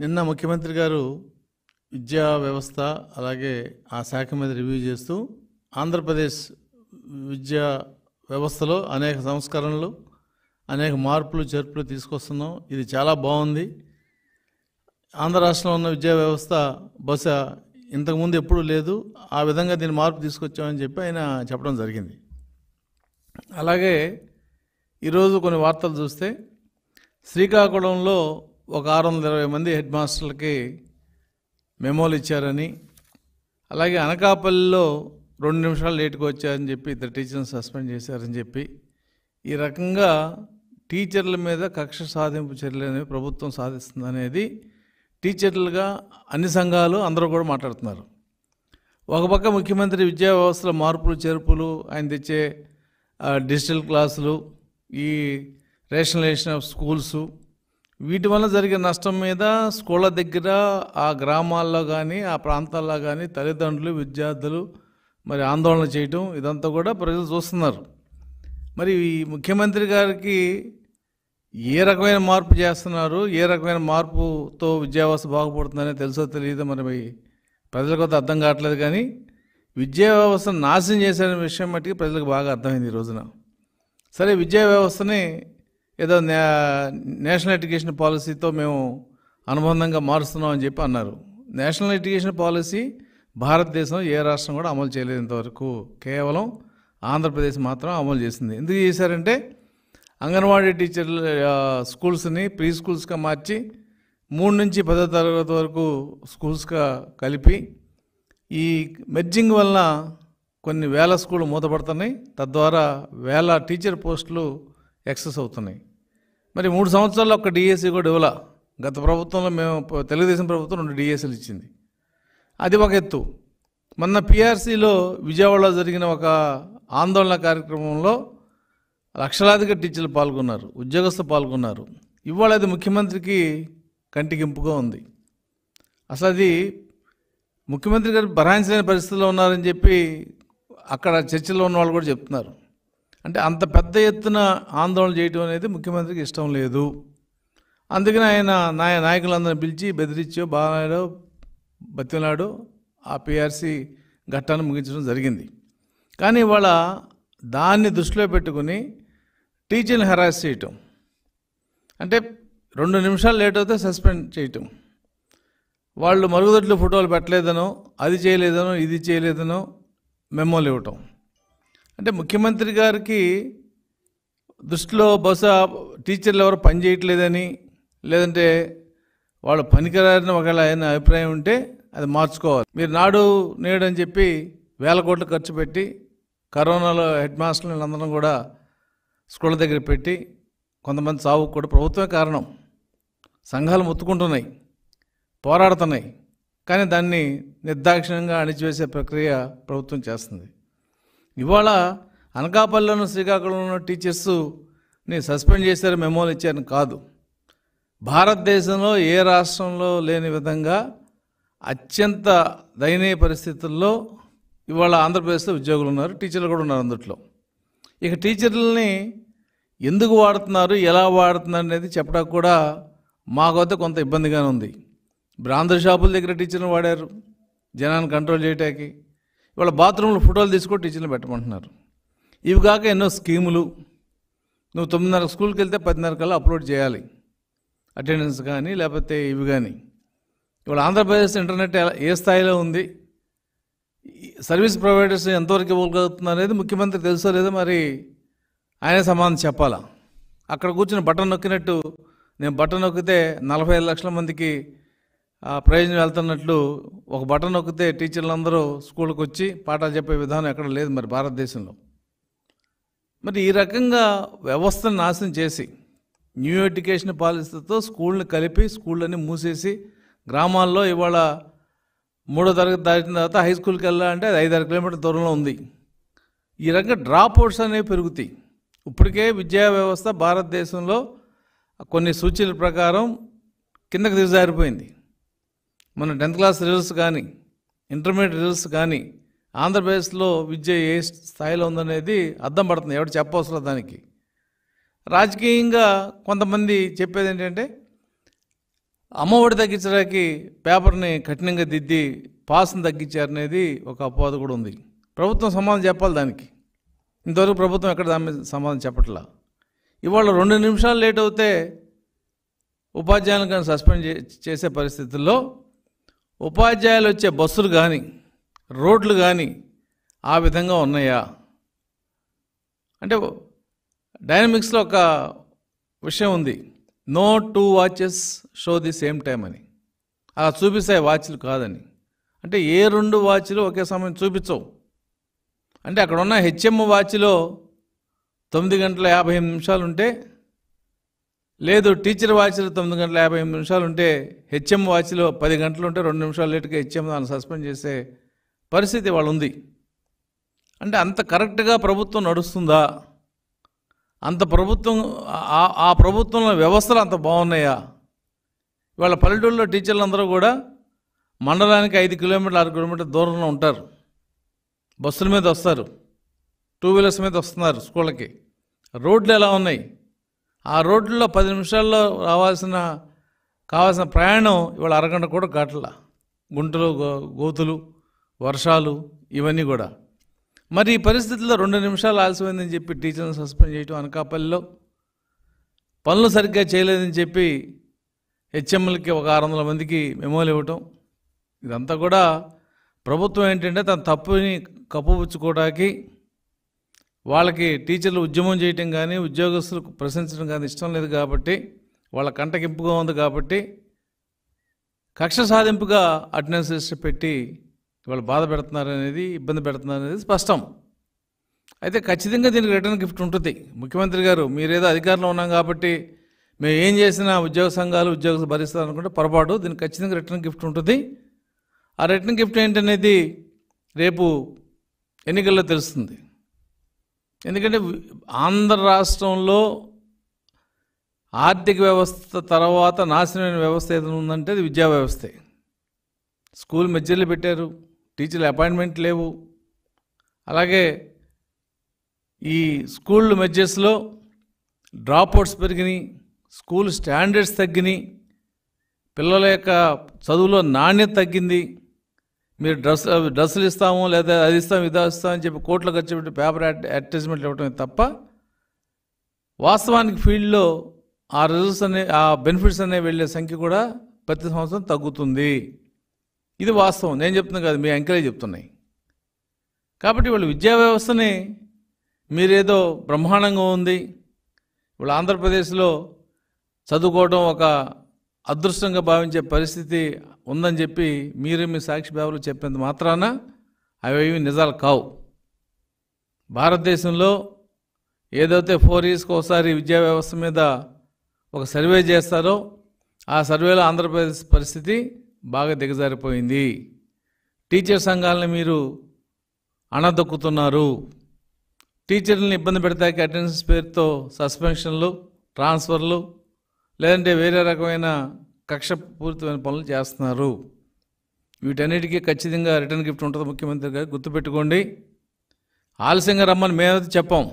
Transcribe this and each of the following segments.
నిన్న ముఖ్యమంత్రి గారు విద్యా వ్యవస్థ అలాగే ఆ శాఖ మీద రివ్యూ చేస్తూ ఆంధ్రప్రదేశ్ విద్యా వ్యవస్థలో అనేక సంస్కరణలు అనేక మార్పులు చేర్పులు తీసుకొస్తున్నాం ఇది చాలా బాగుంది ఆంధ్ర రాష్ట్రంలో ఉన్న విద్యా వ్యవస్థ బహుశా ఇంతకుముందు ఎప్పుడూ లేదు ఆ విధంగా దీన్ని మార్పు తీసుకొచ్చామని చెప్పి ఆయన చెప్పడం జరిగింది అలాగే ఈరోజు కొన్ని వార్తలు చూస్తే శ్రీకాకుళంలో ఒక ఆరు వందల ఇరవై మంది హెడ్ మాస్టర్లకి మెమోలు ఇచ్చారని అలాగే అనకాపల్లిలో రెండు నిమిషాలు లేటుగా వచ్చారని చెప్పి ఇద్దరు టీచర్ని సస్పెండ్ చేశారని చెప్పి ఈ రకంగా టీచర్ల మీద కక్ష సాధింపు చర్యలు అనేవి ప్రభుత్వం సాధిస్తుంది అనేది టీచర్లుగా అన్ని సంఘాలు అందరూ కూడా మాట్లాడుతున్నారు ఒక పక్క ముఖ్యమంత్రి విద్యా వ్యవస్థలో మార్పులు చేర్పులు ఆయన తెచ్చే ఆ, డిజిటల్ క్లాసులు ఈ రేషనలైజేషన్ ఆఫ్ స్కూల్స్ వీటి వల్ల జరిగే నష్టం మీద స్కూళ్ళ దగ్గర ఆ గ్రామాల్లో కానీ ఆ ప్రాంతాల్లో కానీ తల్లిదండ్రులు విద్యార్థులు మరి ఆందోళన చేయటం ఇదంతా కూడా ప్రజలు చూస్తున్నారు మరి ఈ ముఖ్యమంత్రి గారికి ఏ రకమైన మార్పు చేస్తున్నారు ఏ రకమైన మార్పుతో విద్యా వ్యవస్థ బాగుపడుతుందనే తెలుసో తెలియదు మరి ప్రజలకు అయితే అర్థం కావట్లేదు కానీ విద్యా వ్యవస్థను నాశనం చేసిన విషయం మట్టుకు ప్రజలకు బాగా అర్థమైంది ఈ రోజున సరే విద్యా వ్యవస్థని ఏదో నే- నేషనల్ ఎడ్యుకేషన్ పాలసీతో మేము అనుబంధంగా మారుస్తున్నాం అని చెప్పి అన్నారు నేషనల్ ఎడ్యుకేషన్ పాలసీ భారతదేశం ఏ రాష్ట్రం కూడా అమలు చేయలేదు ఇంతవరకు కేవలం ఆంధ్రప్రదేశ్ మాత్రం అమలు చేసింది ఎందుకు చేశారంటే అంగన్వాడీ టీచర్లు ఆ, స్కూల్స్ని ప్రీ స్కూల్స్గా మార్చి మూడు నుంచి పదో తరగతి వరకు స్కూల్స్గా కలిపి ఈ మెర్జింగ్ వలన కొన్ని వేల స్కూళ్ళు మూతపడుతున్నాయి తద్వారా వేల టీచర్ పోస్టులు ఎక్సెస్ అవుతున్నాయి మరి మూడు సంవత్సరాల్లో ఒక డిఎస్సి కూడా ఇవ్వాల గత ప్రభుత్వంలో మేము ప- తెలుగుదేశం ప్రభుత్వం రెండు డిఎస్సీలు ఇచ్చింది అది ఒక ఎత్తు మొన్న పిఆర్సీలో విజయవాడలో జరిగిన ఒక ఆందోళన కార్యక్రమంలో లక్షలాదిగా టీచర్లు పాల్గొన్నారు ఉద్యోగస్తులు పాల్గొన్నారు ఇవాళ అది ముఖ్యమంత్రికి కంటికింపుగా ఉంది అసలు అది ముఖ్యమంత్రి గారు భరాయించలేని పరిస్థితిలో ఉన్నారని చెప్పి అక్కడ చర్చలో ఉన్న వాళ్ళు కూడా చెప్తున్నారు అంటే అంత పెద్ద ఎత్తున ఆందోళన చేయడం అనేది ముఖ్యమంత్రికి ఇష్టం లేదు అందుకని ఆయన నాయ నాయకులందరిని పిలిచి బెదిరించో బాగాడో బతిలాడు ఆ పిఆర్సీ ఘట్టాన్ని ముగించడం జరిగింది కానీ ఇవాళ దాన్ని దృష్టిలో పెట్టుకుని టీచర్ని హెరాస్ చేయటం అంటే రెండు నిమిషాలు లేట్ అవుతే సస్పెండ్ చేయటం వాళ్ళు మరుగుదొడ్లు ఫోటోలు పెట్టలేదనో అది చేయలేదనో ఇది చేయలేదనో మెమోలు ఇవ్వటం అంటే ముఖ్యమంత్రి గారికి దృష్టిలో బహుశా టీచర్లు ఎవరు పని చేయట్లేదని లేదంటే వాళ్ళు పనికిరారని ఒకవేళ ఆయన అభిప్రాయం ఉంటే అది మార్చుకోవాలి మీరు నాడు నేడు అని చెప్పి వేల కోట్లు ఖర్చు పెట్టి కరోనాలో హెడ్ మాస్టర్లు అందరం కూడా స్కూళ్ళ దగ్గర పెట్టి కొంతమంది చావుకు కూడా ప్రభుత్వమే కారణం సంఘాలు మొత్తుకుంటున్నాయి పోరాడుతున్నాయి కానీ దాన్ని నిర్దాక్షిణ్యంగా అణిచివేసే ప్రక్రియ ప్రభుత్వం చేస్తుంది ఇవాళ అనకాపల్లిలోను శ్రీకాకుళంలో టీచర్స్ని సస్పెండ్ చేశారు మెమోలు ఇచ్చారని కాదు భారతదేశంలో ఏ రాష్ట్రంలో లేని విధంగా అత్యంత దయనీయ పరిస్థితుల్లో ఇవాళ ఆంధ్రప్రదేశ్లో ఉద్యోగులు ఉన్నారు టీచర్లు కూడా ఉన్నారు అందుట్లో ఇక టీచర్లని ఎందుకు వాడుతున్నారు ఎలా వాడుతున్నారు అనేది చెప్పడానికి కూడా మాకైతే కొంత ఇబ్బందిగానే ఉంది బ్రాందర్ షాపుల దగ్గర టీచర్ని వాడారు జనాన్ని కంట్రోల్ చేయటానికి ఇవాళ బాత్రూంలో ఫోటోలు తీసుకొని టీచర్లు పెట్టమంటున్నారు ఇవి కాక ఎన్నో స్కీములు నువ్వు తొమ్మిదిన్నర స్కూల్కి వెళ్తే పదిన్నర కల్లా అప్లోడ్ చేయాలి అటెండెన్స్ కానీ లేకపోతే ఇవి కానీ ఇవాళ ఆంధ్రప్రదేశ్ ఇంటర్నెట్ ఎలా- ఏ స్థాయిలో ఉంది ఈ సర్వీస్ ప్రొవైడర్స్ ఎంతవరకు ఇవ్వగలుగుతున్నారు అనేది ముఖ్యమంత్రి తెలుసో లేదో మరి ఆయనే సమాధానం చెప్పాలా అక్కడ కూర్చుని బటన్ నొక్కినట్టు నేను బటన్ నొక్కితే నలభై ఐదు లక్షల మందికి ఆ, ప్రయోజనం వెళ్తున్నట్లు ఒక బటన్ నొక్కితే టీచర్లు అందరూ స్కూల్కి వచ్చి పాఠాలు చెప్పే విధానం ఎక్కడ లేదు మరి భారతదేశంలో మరి ఈ రకంగా వ్యవస్థను నాశనం చేసి న్యూ ఎడ్యుకేషన్ పాలసీతో స్కూళ్ళని కలిపి స్కూళ్ళని మూసేసి గ్రామాల్లో ఇవాళ మూడో తరగతి దాటిన తర్వాత హై స్కూల్కి వెళ్ళాలంటే అది ఐదారు కిలోమీటర్ల దూరంలో ఉంది ఈ రకంగా డ్రాప్ అవుట్స్ అనేవి పెరుగుతాయి ఇప్పటికే విద్యా వ్యవస్థ భారతదేశంలో కొన్ని సూచనల ప్రకారం కిందకి దిగజారిపోయింది మన టెన్త్ క్లాస్ రిజల్ట్స్ కానీ ఇంటర్మీడియట్ రిజల్ట్స్ కానీ ఆంధ్రప్రదేశ్లో విద్య ఏ స్థాయిలో ఉందనేది అర్థం పడుతుంది ఎవరు చెప్పవసరం లేదు దానికి రాజకీయంగా కొంతమంది చెప్పేది ఏంటంటే అమ్మఒడి తగ్గించడానికి పేపర్ని కఠినంగా దిద్ది పాస్ని తగ్గించారనేది ఒక అపవాదు కూడా ఉంది ప్రభుత్వం సమాధానం చెప్పాలి దానికి ఇంతవరకు ప్రభుత్వం ఎక్కడ దాని మీద సమాధానం చెప్పట్లా ఇవాళ రెండు నిమిషాలు లేట్ అవుతే ఉపాధ్యాయులను కానీ సస్పెండ్ చే చేసే పరిస్థితుల్లో ఉపాధ్యాయులు వచ్చే బస్సులు కానీ రోడ్లు కానీ ఆ విధంగా ఉన్నాయా అంటే డైనమిక్స్లో ఒక విషయం ఉంది no two watches show the same time అని అలా చూపిస్తాయి వాచ్లు కాదని అంటే ఏ రెండు వాచ్లు ఒకే సమయం చూపించవు అంటే అక్కడ ఉన్న హెచ్ఎం వాచ్లో తొమ్మిది గంటల యాభై ఎనిమిది నిమిషాలు ఉంటే లేదు టీచర్ వాచ్లో తొమ్మిది గంటల యాభై ఎనిమిది నిమిషాలు ఉంటే హెచ్ఎం వాచ్లో పది గంటలు ఉంటే రెండు నిమిషాలు లేట్గా హెచ్ఎం దాన్ని సస్పెండ్ చేసే పరిస్థితి వాళ్ళు ఉంది అంటే అంత కరెక్ట్గా ప్రభుత్వం నడుస్తుందా అంత ప్రభుత్వం ఆ- ఆ ప్రభుత్వంలో వ్యవస్థలు అంత బాగున్నాయా ఇవాళ పల్లెటూరులో టీచర్లు అందరూ కూడా మండలానికి ఐదు కిలోమీటర్లు ఆరు కిలోమీటర్ల దూరంలో ఉంటారు బస్సుల మీద వస్తారు టూ వీలర్స్ మీద వస్తున్నారు స్కూళ్ళకి రోడ్లు ఎలా ఉన్నాయి ఆ రోడ్లలో పది నిమిషాల్లో రావాల్సిన కావాల్సిన ప్రయాణం ఇవాళ అరగంట కూడా గట్ల గుంటలు గో- గోతులు వర్షాలు ఇవన్నీ కూడా మరి ఈ పరిస్థితుల్లో రెండు నిమిషాలు ఆలస్యమైందని చెప్పి టీచర్ని సస్పెండ్ చేయటం అనకాపల్లిలో పనులు సరిగ్గా చేయలేదని చెప్పి హెచ్ఎంఎల్కి ఒక ఆరు వందల మందికి మెమోలు ఇవ్వటం ఇదంతా కూడా ప్రభుత్వం ఏంటంటే తన తప్పుని కప్పుపుచ్చుకోవడానికి వాళ్ళకి టీచర్లు ఉద్యమం చేయటం కానీ ఉద్యోగస్తులకు ప్రశంసడం కానీ ఇష్టం లేదు కాబట్టి వాళ్ళ కంటకింపుగా ఉంది కాబట్టి కక్ష సాధింపుగా అటెండెన్స్ లిస్ట్ పెట్టి వాళ్ళు బాధ పెడుతున్నారు అనేది ఇబ్బంది పెడుతున్నారు అనేది స్పష్టం అయితే ఖచ్చితంగా దీనికి రిటర్న్ గిఫ్ట్ ఉంటుంది ముఖ్యమంత్రి గారు మీరేదో అధికారంలో ఉన్నాం కాబట్టి మేము ఏం చేసినా ఉద్యోగ సంఘాలు ఉద్యోగస్తులు భరిస్తారు అనుకుంటే పొరపాటు దీనికి ఖచ్చితంగా రిటర్న్ గిఫ్ట్ ఉంటుంది ఆ రిటర్న్ గిఫ్ట్ ఏంటనేది రేపు ఎన్నికల్లో తెలుస్తుంది ఎందుకంటే వి- ఆంధ్ర రాష్ట్రంలో ఆర్థిక వ్యవస్థ తర్వాత నాశనమైన వ్యవస్థ ఏదైనా ఉందంటే అది విద్యా వ్యవస్థే స్కూల్ మెచ్చర్లు పెట్టారు టీచర్ల అపాయింట్మెంట్ లేవు అలాగే ఈ స్కూల్ మెడ్జెస్లో డ్రాప్ అవుట్స్ పెరిగినాయి స్కూల్ స్టాండర్డ్స్ తగ్గినాయి పిల్లల యొక్క చదువులో నాణ్యత తగ్గింది మీరు డ్రెస్ డ్రెస్సులు ఇస్తాము లేదా అది ఇస్తాం ఇది ఇస్తాం అని చెప్పి కోట్లు ఖర్చు పెట్టి పేపర్ అడ్ అడ్వర్టైజ్మెంట్లు ఇవ్వటమే తప్ప వాస్తవానికి ఫీల్డ్లో ఆ రిజల్ట్స్ అనే ఆ బెనిఫిట్స్ అనే వెళ్ళే సంఖ్య కూడా ప్రతి సంవత్సరం తగ్గుతుంది ఇది వాస్తవం నేను చెప్తున్నాను కాదు మీ అంకెలే చెప్తున్నాయి కాబట్టి వాళ్ళు విద్యా వ్యవస్థని మీరేదో బ్రహ్మాండంగా ఉంది ఇప్పుడు ఆంధ్రప్రదేశ్లో చదువుకోవడం ఒక అదృష్టంగా భావించే పరిస్థితి ఉందని చెప్పి మీరు మీ సాక్షి బాబులు చెప్పినంత మాత్రాన అవేవి నిజాలు కావు భారతదేశంలో ఏదైతే ఫోర్ ఇయర్స్కి ఒకసారి విద్యా వ్యవస్థ మీద ఒక సర్వే చేస్తారో ఆ సర్వేలో ఆంధ్రప్రదేశ్ పరిస్థితి బాగా దిగజారిపోయింది టీచర్ సంఘాలను మీరు అణదొక్కుతున్నారు టీచర్లను ఇబ్బంది పెడతాకి అటెండెన్స్ పేరుతో సస్పెన్షన్లు ట్రాన్స్ఫర్లు లేదంటే వేరే రకమైన కక్ష పూరితమైన పనులు చేస్తున్నారు వీటన్నిటికీ ఖచ్చితంగా రిటర్న్ గిఫ్ట్ ఉంటుంది ముఖ్యమంత్రి గారు గుర్తుపెట్టుకోండి ఆలస్యంగా రమ్మని మేమైతే చెప్పాం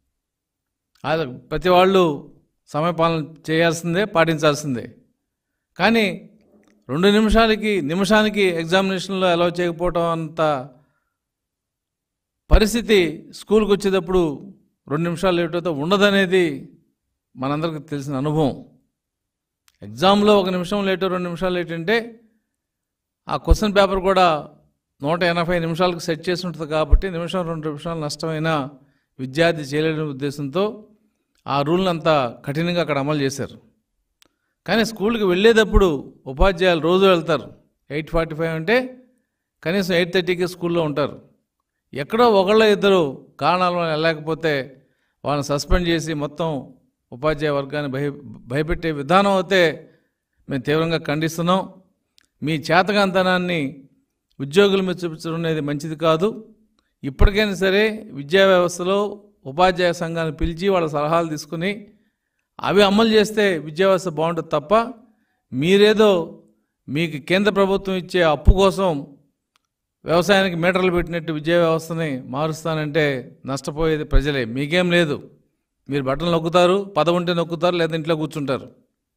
ఆ- ప్రతి వాళ్ళు సమయపాలన చేయాల్సిందే పాటించాల్సిందే కానీ రెండు నిమిషాలకి నిమిషానికి ఎగ్జామినేషన్లో అలౌ చేయకపోవటం అంత పరిస్థితి స్కూల్కి వచ్చేటప్పుడు రెండు నిమిషాలు లేటతో ఉండదనేది మనందరికీ తెలిసిన అనుభవం ఎగ్జామ్లో ఒక నిమిషం లేటు రెండు నిమిషాలు లేట్ అంటే ఆ క్వశ్చన్ పేపర్ కూడా నూట ఎనభై నిమిషాలకు సెట్ చేసి ఉంటుంది కాబట్టి నిమిషం రెండు నిమిషాలు నష్టమైన విద్యార్థి చేయలేని ఉద్దేశంతో ఆ రూల్ని అంతా కఠినంగా అక్కడ అమలు చేశారు కానీ స్కూల్కి వెళ్ళేటప్పుడు ఉపాధ్యాయులు రోజు వెళ్తారు ఎయిట్ ఫార్టీ ఫైవ్ అంటే కనీసం ఎయిట్ థర్టీకి స్కూల్లో ఉంటారు ఎక్కడో ఒకళ్ళ ఇద్దరు కారణాల వల్ల వెళ్ళలేకపోతే వాళ్ళని సస్పెండ్ చేసి మొత్తం ఉపాధ్యాయ వర్గాన్ని భయ భయపెట్టే విధానం అయితే మేము తీవ్రంగా ఖండిస్తున్నాం మీ చేతకాంతనాన్ని ఉద్యోగుల మీద చూపించడం అనేది మంచిది కాదు ఇప్పటికైనా సరే విద్యా వ్యవస్థలో ఉపాధ్యాయ సంఘాన్ని పిలిచి వాళ్ళ సలహాలు తీసుకుని అవి అమలు చేస్తే విద్యా వ్యవస్థ బాగుంటుంది తప్ప మీరేదో మీకు కేంద్ర ప్రభుత్వం ఇచ్చే అప్పు కోసం వ్యవసాయానికి మీటర్లు పెట్టినట్టు విద్యా వ్యవస్థని మారుస్తానంటే నష్టపోయేది ప్రజలే మీకేం లేదు మీరు బట్టలు నొక్కుతారు పదవుంటే నొక్కుతారు లేదా ఇంట్లో కూర్చుంటారు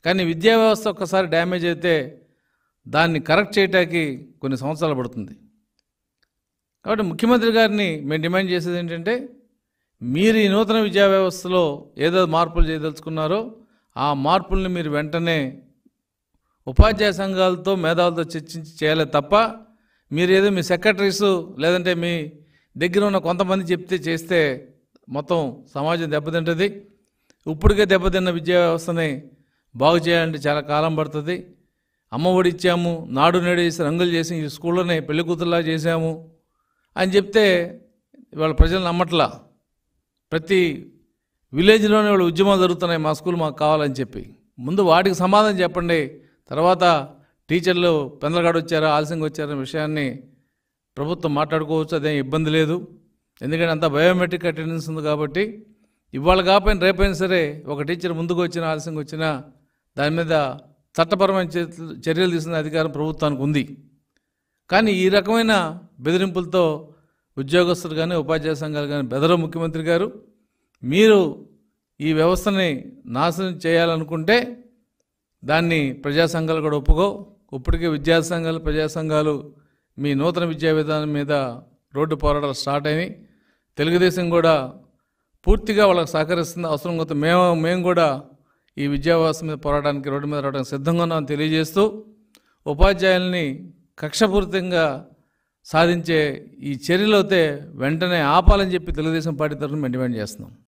కానీ విద్యా వ్యవస్థ ఒక్కసారి డ్యామేజ్ అయితే దాన్ని కరెక్ట్ చేయడానికి కొన్ని సంవత్సరాలు పడుతుంది కాబట్టి ముఖ్యమంత్రి గారిని మేము డిమాండ్ చేసేది ఏంటంటే మీరు ఈ నూతన విద్యా వ్యవస్థలో ఏదో మార్పులు చేయదలుచుకున్నారో ఆ మార్పుల్ని మీరు వెంటనే ఉపాధ్యాయ సంఘాలతో మేధావులతో చర్చించి చేయాలి తప్ప మీరు ఏదో మీ సెక్రటరీస్ లేదంటే మీ దగ్గర ఉన్న కొంతమంది చెప్తే చేస్తే మొత్తం సమాజం దెబ్బతింటుంది ఇప్పటికే దెబ్బతిన్న విద్యా వ్యవస్థని బాగు చేయాలంటే చాలా కాలం పడుతుంది అమ్మ ఒడి ఇచ్చాము నాడు నేడు చేసి రంగులు చేసి ఈ స్కూళ్ళని పెళ్లి కూతురులా చేశాము అని చెప్తే ఇవాళ ప్రజలు నమ్మట్లా ప్రతి విలేజ్లోనే వాళ్ళు ఉద్యమాలు జరుగుతున్నాయి మా స్కూల్ మాకు కావాలని చెప్పి ముందు వాటికి సమాధానం చెప్పండి తర్వాత టీచర్లు పెందలగాడు వచ్చారా ఆలస్యంగా వచ్చారనే విషయాన్ని ప్రభుత్వం మాట్లాడుకోవచ్చు అదేం ఇబ్బంది లేదు ఎందుకంటే అంతా బయోమెట్రిక్ అటెండెన్స్ ఉంది కాబట్టి ఇవాళ కాకపోయినా రేపైనా సరే ఒక టీచర్ ముందుకు వచ్చినా ఆలస్యంగా వచ్చినా దాని మీద చట్టపరమైన చర్యలు- చర్యలు తీసుకునే అధికారం ప్రభుత్వానికి ఉంది కానీ ఈ రకమైన బెదిరింపులతో ఉద్యోగస్తులు కానీ ఉపాధ్యాయ సంఘాలు కానీ బెదరు ముఖ్యమంత్రి గారు మీరు ఈ వ్యవస్థని నాశనం చేయాలనుకుంటే దాన్ని ప్రజా సంఘాలు కూడా ఒప్పుకో ఇప్పటికే విద్యా సంఘాలు ప్రజా సంఘాలు మీ నూతన విద్యా విధానం మీద రోడ్డు పోరాటాలు స్టార్ట్ అయినాయి తెలుగుదేశం కూడా పూర్తిగా వాళ్ళకి సహకరిస్తుంది అవసరం కొంత మేము మేము కూడా ఈ విద్యా వ్యవస్థ మీద పోరాటానికి రోడ్డు మీద రావడానికి సిద్ధంగా ఉన్నామని తెలియజేస్తూ ఉపాధ్యాయుల్ని కక్షపూరితంగా సాధించే ఈ చర్యలు అయితే వెంటనే ఆపాలని చెప్పి తెలుగుదేశం పార్టీ తరఫున మేము డిమాండ్ చేస్తున్నాం